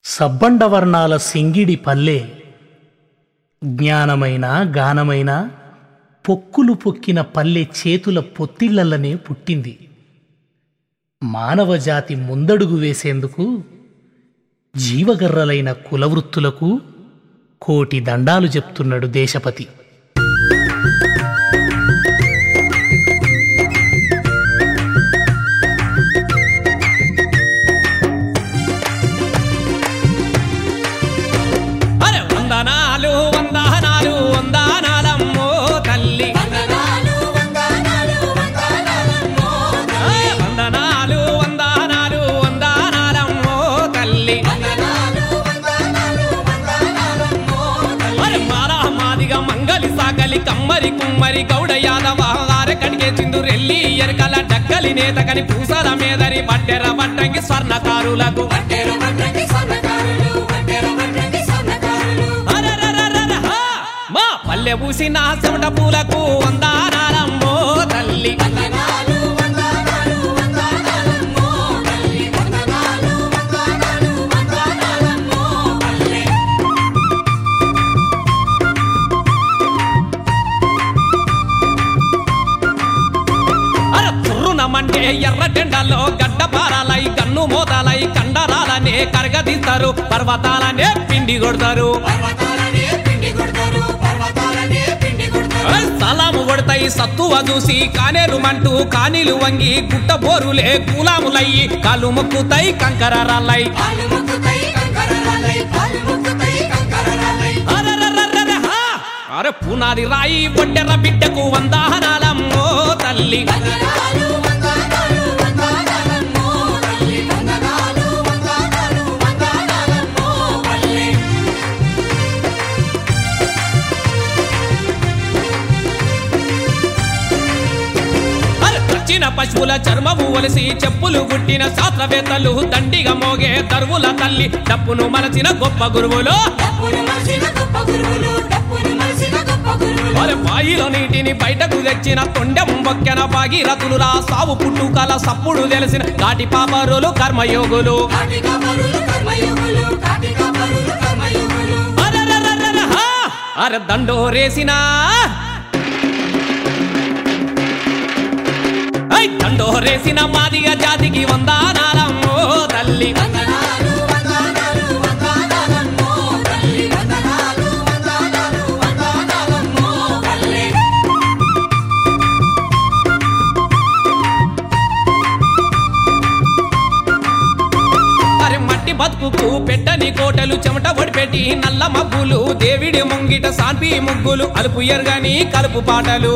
సబ్బండవర్ణాల సింగిడి పల్లె జ్ఞానమైన గానమైన పొక్కులు పొక్కిన పల్లె చేతుల పొత్తిళ్లనే పుట్టింది మానవజాతి ముందడుగు వేసేందుకు జీవగర్రలైన కులవృత్తులకు కోటి దండాలు చెప్తున్నాడు దేశపతి అరే వందనాలు వందనాలు వందనాలమ్మో తల్లి ఏ వందనాలు వందనాలు వందనాలమ్మో తల్లి అరే మారా మాదిగా మంగలి సాగలి కమ్మరి కుమ్మరి గౌడ యాదవ ఆరకడిగే చిందురెల్లి ఎరకల డక్కలి నేతకని పూసల మీదరి బట్టెర బట్టంగి స్వర్ణకారులకు అరరరరర హా! మా పల్లె పూసిన చెమట పూలకు వందానాలమ్మో తల్లి అర తుర్రునమంటే ఎర్రటెండలో గడ్డ పారాలై కన్ను మోతాలై కండరాలనే కరగదీస్తారు పర్వతాలనే పిండి కొడతారు ఏ సలాము కొడతాయి సత్తువ చూసి కానేరు మంటూ కానీలు వంగి గుట్ట బోరులే కూలాములయ్యి కాలు మొక్కుతాయి కంకరాలై అరరరరర హా! అరే పునాది రాయి ఒడ్డెర బిడ్డకు వందాహనాలమ్మో తల్లి అరే చచ్చిన పశువుల చర్మము ఒలిసి చెప్పులు గుట్టిన శాస్త్రవేత్తలు దండిగా మోగే దరువుల తల్లి డప్పును మలచిన గొప్ప గురువులు అరే బాయిలో నీటిని బయటకు తెచ్చిన తొండెం బొక్కెన భాగీరథులు రా సావు పుట్టుకల సప్పుడు తెలిసిన కాటి పాపరులు కర్మయోగులు అరెరెరెరెరె, హా! అరే దండోరేసినా ఐ దండోరేసిన మాదిగ జాతికి వందానాలమ్మో తల్లి అరే మట్టి బతుకుకు పెట్టని కోటలు చెమట ఒడిపెట్టి నల్ల మబ్బులు దేవిడి ముంగిట సాన్పి ముగ్గులు అలుపు ఎరగని కలుపు పాటలు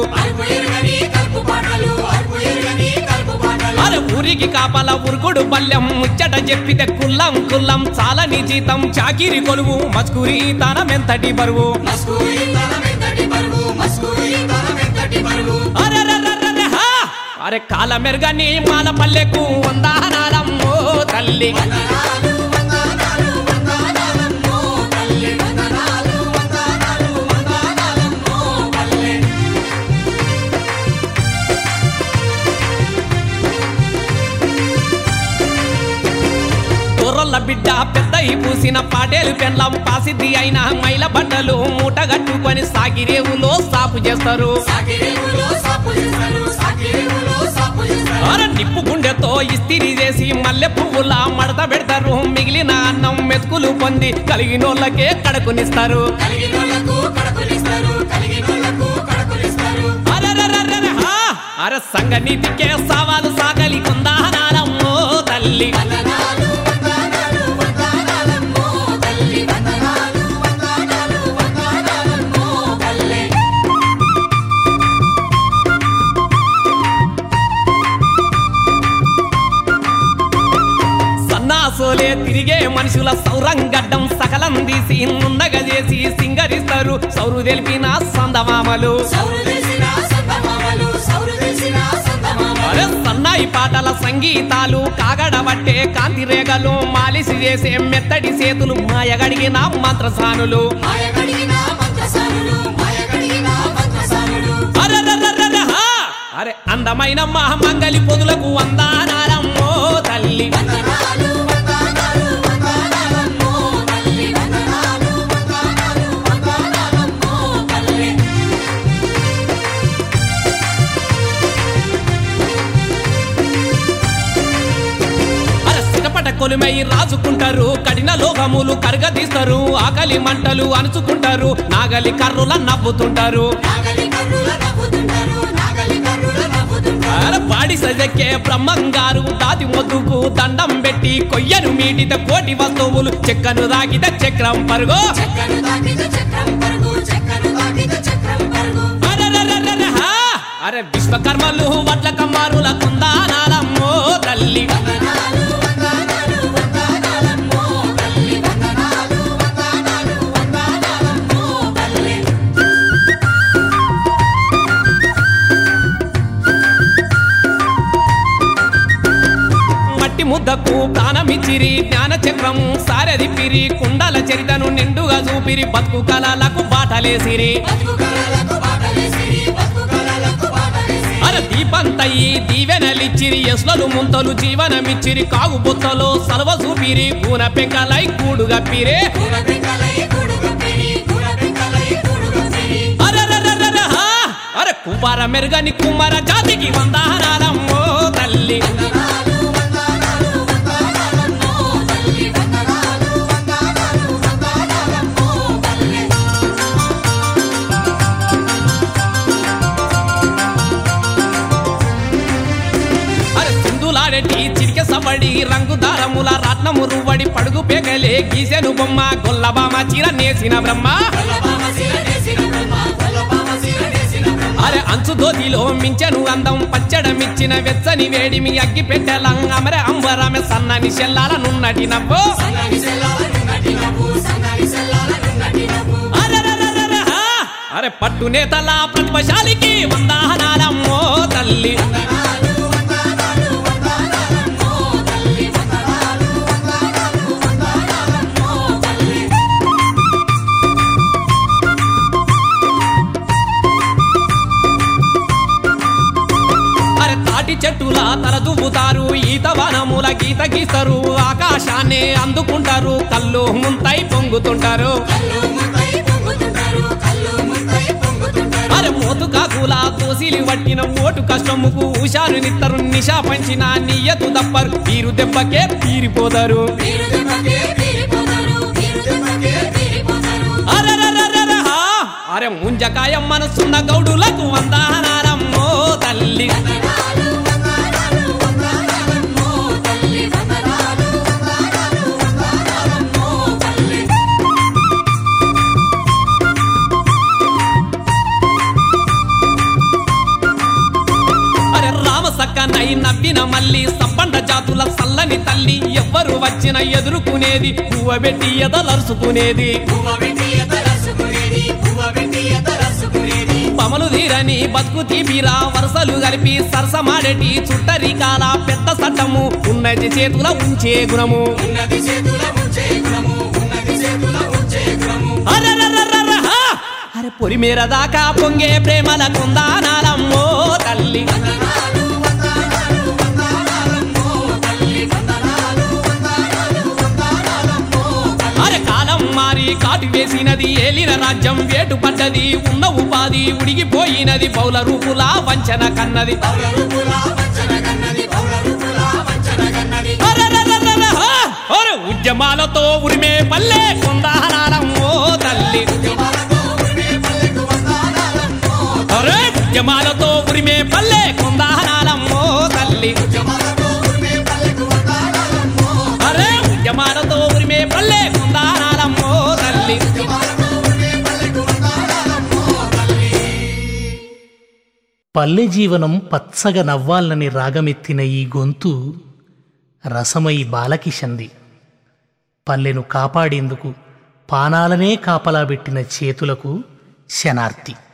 అరే ఊరికి కాపల ఉరుకుడు పల్లెం ముచ్చట చెప్పితే కుల్లం కుల్లం చాలని జీతం చాకిరి కొలువు మస్కూరి తనమెంతటి బరువు అరెరెరెరెరె, హా! అరే కాల మెరుగని మాల పల్లెకు వందానాలమ్మో తల్లి కుర్రల బిడ్డ పెద్దయి పూసిన పాటేలు పెండ్లం పాసిద్ది అయిన మైల బట్టలు మూట కట్టుకొని సాగిరేవులో సాపు చేస్తారు అర నిప్పు గుండెతో ఇస్తిరి చేసి మల్లె పువ్వుల మడత పెడతారు మిగిలిన అన్నం మెతుకులు పొంది కలిగినోళ్ళకే కడుకునిస్తారు అరెరెరెరెరె, హా! అర సంగ నీతికే సవాలు సాగలి కుందానాలమ్మో తల్లి సన్నాసోలే తిరిగే మనుషుల సౌరంగడ్డం సకలం తీసి ముందగా చేసి సింగరిస్తారు సౌరు తెలిపిన సందమామలు అరే సన్నాయి పాటల సంగీతాలు కాగడబట్టే కాంతి రేగలు మాలిసి చేసే మెత్తడి చేతులు మాయగడిగిన మంత్రసానులు అరెరెరెరెరె, హా! అరే అందమైన మహమంగలి పొదులకు వందానాలమ్మో తల్లి వందనాలు వందనాలు వందనాలమ్మో కొలిమై రాజుకుంటారు కఠిన లోకములు కరగదీస్తారు ఆకలి మంటలు అణుచుకుంటారు నాగలి కర్రుల నవ్వుతుంటారు నాగలి కర్రుల నవ్వుతుంటారు నాగలి కర్రుల నవ్వుతుంటారు అర పాడి సజకే బ్రహ్మంగారు దాతి మొద్దుకు దండం పెట్టి కొయ్యను మీటిత కోటి వస్తువులు చెక్కను దాగిత చక్రం పరుగో చక్కను తాకిత చక్రం పరుగు చక్కను తాకిత చక్రం పరుగు అరెరెరెరెరె, హా! అరే విశ్వకర్మలు వడ్ల కమ్మారుల కుందానాలమ్మో తల్లి వందనాలు వందనాలు వందనాలమ్మో తల్లి వందనాలు వందనాలు వందనాలమ్మో తల్లి మట్టి ముద్దకు ప్రాణమిచ్చిరి జ్ఞాన చక్రము సారదిప్పిరి కుండల చరితను నిండుగా చూపిరి బతుకు కళలకు బాటలేసిరి బతుకు కలలకు బాటలేసిరి బతుకు కలలకు బాటలేసిరి అర దీపంతయ్యి దీవెనలిచ్చిరి ఎస్లలు ముంతలు జీవనమిచ్చిరి కాగు బుత్తలో సలవ చూపిరి కూన పెంకలై కూడుగప్పిరే కూర పెంకలై కూడుగప్పిరి కూర పెంకలై కూడుగప్పిరి అరెరెరెరెరె, హా! అరే కుమార మెరుగని కుమార జాతికి వందనాలమ్మో తల్లి వందనాలు వందనాలు వందనాలమ్మో తల్లి వందనాలు వందనాలు వందనాలమ్మో తల్లి అరే సింధులాడటి చిరికె సవడి రంగు దారముల రత్నము రువ్వడి పడుగు పేగలే గీసెను బొమ్మ గొల్లబామ చీర నేసిన బ్రహ్మ కొల్లబామ శిరడేసిన బ్రహ్మ కొల్లబామ శిరడేసిన బ్రహ్మ అరే అంచు దోతిలో మించెను అందం పచ్చడమిచ్చిన వెచ్చని వేడిమి అగ్గి పెట్టెలం అమరే అంబరమె సన్నని శెల్లాల నున్నటి నవ్వు సన్నని సెల్లాలను నటినవు సన్నని సెల్లాలను నటినవు అరెరెరెరెరె, హా! అరే పట్టు నేతల ప్రతిభశాలికి వందనాలమ్మో తల్లి వందనాలు వందనాలు వందనాలమ్మో తల్లి వందనాలు వందనాలు వందనాలమ్మో తల్లి అరే తాటి చెట్టుల తల దువ్వుతారు ఈత వనముల గీత గీస్తారు ఆకాశాన్ని అందుకుంటారు కళ్ళు ముంతై పొంగుతుంటారు కళ్ళు ముద్దై పొంగుతుంటారు కళ్ళు ముద్దై పొంగుతుంటారు అరే మోతు కాకుల తోసిలి పట్టిన ఓటు కష్టముకు హుషారు నిత్తరు నిషా పంచిన నీయతు దప్పరు తీరు దెబ్బకే తీరిపోతారు వీరు దెబ్బకే తీరిపోతారు వీరు దెబ్బకే తీరిపోతారు అరెరెరెరెరె, హా! అరే ముంజకాయ మనసున్న గౌడులకు వందనాలమ్మో తల్లి వందనాలు వందనాలు వందనాలమ్మో తల్లి వందనాలు వందనాలు వందనాలమ్మో తల్లి అరే రామ సక్కనై నవ్విన మల్లి సబ్బండ జాతుల సల్లని తల్లి ఎవ్వరు వచ్చిన ఎదుర్కొనేది పువ్వబెట్టి ఎదలరుచుకునేది పువ్వ పెట్టి ఎతరసుకునేది పువ్వ పెట్టి ఎతరసుకునేది పమలు తీరని బతుకు తీపిరా వరుసలు కలిపి సరసమాడేటి చుట్టరికాల పెద్ద సట్టము ఉన్నది చేతుల ఉంచే గుణము ఉన్నది చేతుల ఉంచే గుణము ఉన్నది చేతుల ఉంచే గుణము అరెరెరెరెరె, హా! అరే పొలిమేర దాకా పొంగే ప్రేమల కుందానాలమ్మో తల్లి వందనాలు వందనాలు వందనాలమ్మో తల్లి వందనాలు వందనాలు వందనాలమ్మో తల్లి అరే కాలం మారి కాటు వేసినది ఏలిన రాజ్యం వేటు పడ్డది ఉన్న ఉపాధి ఉడిగిపోయినది బౌల రూపులా వంచన కన్నది బౌల రూపులా వంచన కన్నది బౌల రూపులా వంచన కన్నది అరెరెరెరెరె, హా! ఒరే ఉద్యమాలతో ఉరిమే పల్లె కుందానాలమ్మో తల్లి ఉద్యమాలతో ఉరిమే పల్లెకు వందనాలమ్మో అరే ఉద్యమాలతో ఉరిమే పల్లె కుందానాలమ్మో తల్లి ఉద్యమాలతో ఉరిమే పల్లెకు వందనాలమ్మో అరే ఉద్యమాలతో ఉరిమే పల్లె కుందానాలమ్మో తల్లి ఉద్యమాలతో ఉరిమే పల్లెకు వందనాలమ్మో తల్లి పల్లె జీవనం పచ్చగా నవ్వాలని రాగమెత్తిన ఈ గొంతు రసమై బాలకిషంది పల్లెను కాపాడేందుకు పానాలనే కాపలాబెట్టిన చేతులకు శనార్తి